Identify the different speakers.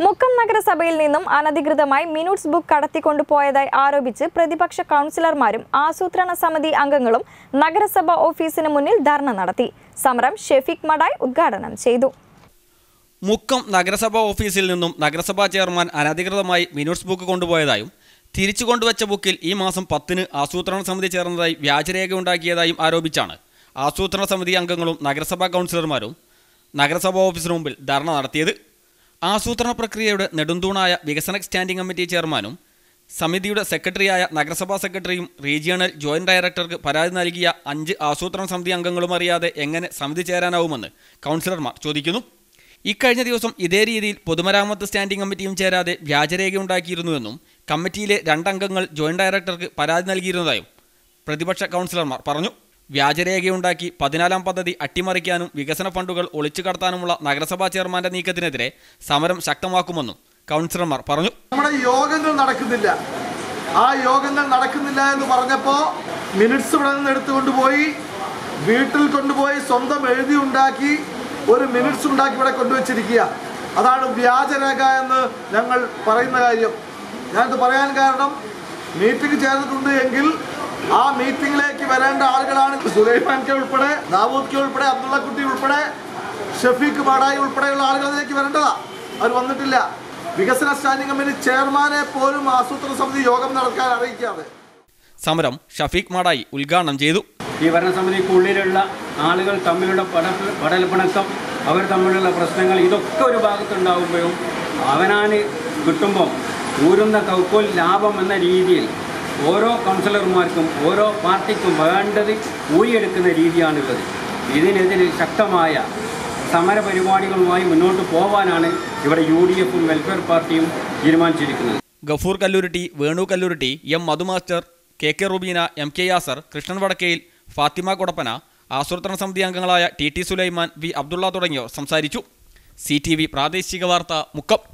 Speaker 1: മുക്കം നഗരസഭയിൽ നിന്നും അനധികൃതമായി മിനുട്സ് ബുക്ക് കടത്തിക്കൊണ്ടുപോയതായി ആരോപിച്ച് പ്രതിപക്ഷ കൗൺസിലർമാരും ആസൂത്രണ സമിതി അംഗങ്ങളും നഗരസഭ ഓഫീസിന് മുന്നിൽ ധർണ നടത്തി സമരം ഷെഫീഖ് മഡായ് ഉദ്ഘാടനം ചെയ്തു
Speaker 2: മുക്കം നഗരസഭാ ഓഫീസിൽ നിന്നും നഗരസഭാ ചെയർമാൻ അനധികൃതമായി മിനുട്സ് ബുക്ക് കൊണ്ടുപോയതായും തിരിച്ചു കൊണ്ടുവച്ച ബുക്കിൽ ഈ മാസം പത്തിന് ആസൂത്രണ സമിതി ചേർന്നതായി വ്യാജരേഖ ഉണ്ടാക്കിയതായും ആരോപിച്ചാണ് ആസൂത്രണ സമിതി അംഗങ്ങളും നഗരസഭാ കൗൺസിലർമാരും നഗരസഭാ ഓഫീസിന് മുമ്പിൽ ധർണ നടത്തിയത് ആസൂത്രണ പ്രക്രിയയുടെ നെടുന്തൂണായ വികസന സ്റ്റാൻഡിംഗ് കമ്മിറ്റി ചെയർമാനും സമിതിയുടെ സെക്രട്ടറിയായ നഗരസഭാ സെക്രട്ടറിയും റീജിയണൽ ജോയിന്റ് ഡയറക്ടർക്ക് പരാതി നൽകിയ അഞ്ച് ആസൂത്രണ സമിതി അംഗങ്ങളും അറിയാതെ എങ്ങനെ സമിതി ചേരാനാവുമെന്ന് കൗൺസിലർമാർ ചോദിക്കുന്നു ഇക്കഴിഞ്ഞ ദിവസം ഇതേ രീതിയിൽ പൊതുമരാമത്ത് സ്റ്റാൻഡിംഗ് കമ്മിറ്റിയും ചേരാതെ വ്യാജരേഖ ഉണ്ടാക്കിയിരുന്നുവെന്നും കമ്മിറ്റിയിലെ രണ്ടംഗങ്ങൾ ജോയിന്റ് ഡയറക്ടർക്ക് പരാതി നൽകിയിരുന്നതായും പ്രതിപക്ഷ കൗൺസിലർമാർ പറഞ്ഞു വ്യാജരേഖയുണ്ടാക്കി പതിനാലാം പദ്ധതി അട്ടിമറിക്കാനും വികസന ഫണ്ടുകൾ ഒളിച്ചു കടത്താനുമുള്ള നഗരസഭാ ചെയർമാന്റെ നീക്കത്തിനെതിരെ സമരം ശക്തമാക്കുമെന്നും കൗൺസിലർമാർ പറഞ്ഞു
Speaker 3: നമ്മുടെ യോഗങ്ങൾ നടക്കുന്നില്ല ആ യോഗങ്ങൾ നടക്കുന്നില്ല എന്ന് പറഞ്ഞപ്പോൾ മിനിറ്റ്സ് ഇവിടെ നിന്ന് എടുത്തുകൊണ്ടുപോയി വീട്ടിൽ കൊണ്ടുപോയി സ്വന്തം എഴുതി ഉണ്ടാക്കി ഒരു മിനിറ്റ്സ് ഉണ്ടാക്കി ഇവിടെ കൊണ്ടുവച്ചിരിക്കുക അതാണ് വ്യാജരേഖ എന്ന് ഞങ്ങൾ പറയുന്ന കാര്യം ഞാനിത് പറയാൻ കാരണം മീറ്റിംഗ് ചേർന്നിട്ടുണ്ട് എങ്കിൽ ആ മീറ്റിംഗിലേക്ക് വരേണ്ട ആളുകളാണ് സുലൈമാൻ കെ ഉൾപ്പെടെ ദാവൂദ് കെ ഉൾപ്പെടെ അബ്ദുള്ള കുട്ടി ഉൾപ്പെടെ ഷഫീഖ് മാടായി ഉൾപ്പെടെയുള്ള ആളുകൾ അതിലേക്ക് വരേണ്ടതാ അവർ വന്നിട്ടില്ല വികസന സ്റ്റാൻഡിംഗ് കമ്മിറ്റി ചെയർമാനെ പോലും ആസൂത്രണ സമിതി യോഗം നടക്കാൻ അറിയിക്കാതെ
Speaker 2: സമരം ഷഫീഖ് മാടായി ഉദ്ഘാടനം ചെയ്തു
Speaker 4: ഈ ഭരണസമിതിക്കുള്ളിലുള്ള ആളുകൾ തമ്മിലുള്ള പട പടലപ്പിണക്കം അവർ തമ്മിലുള്ള പ്രശ്നങ്ങൾ ഇതൊക്കെ ഒരു ഭാഗത്തുണ്ടാകുമ്പോഴും അവനാന് കിട്ടുമ്പം ഊരുന്ന കൗക്കോൽ ലാഭം എന്ന രീതിയിൽ ഓരോ കൗൺസിലർമാർക്കും ഓരോ പാർട്ടിക്കും വേണ്ടത് ഊരിയെടുക്കുന്ന രീതിയാണുള്ളത് ഇതിനെതിരെ ശക്തമായ സമരപരിപാടികളുമായി മുന്നോട്ട് പോകാനാണ് ഇവിടെ യു ഡി എഫും വെൽഫെയർ പാർട്ടിയും തീരുമാനിച്ചിരിക്കുന്നത്
Speaker 2: ഗഫൂർ കല്ലൂരിട്ടി വേണു കല്ലൂരിട്ടി എം മധുമാസ്റ്റർ K K Rubeena M K Yasar Krishnan Vadakkayil Fathima Kodappana ആസൂത്രണ സമിതി അംഗങ്ങളായ T T Sulaiman V Abdulla തുടങ്ങിയവർ സംസാരിച്ചു സി ടി വി പ്രാദേശിക വാർത്ത മുക്കം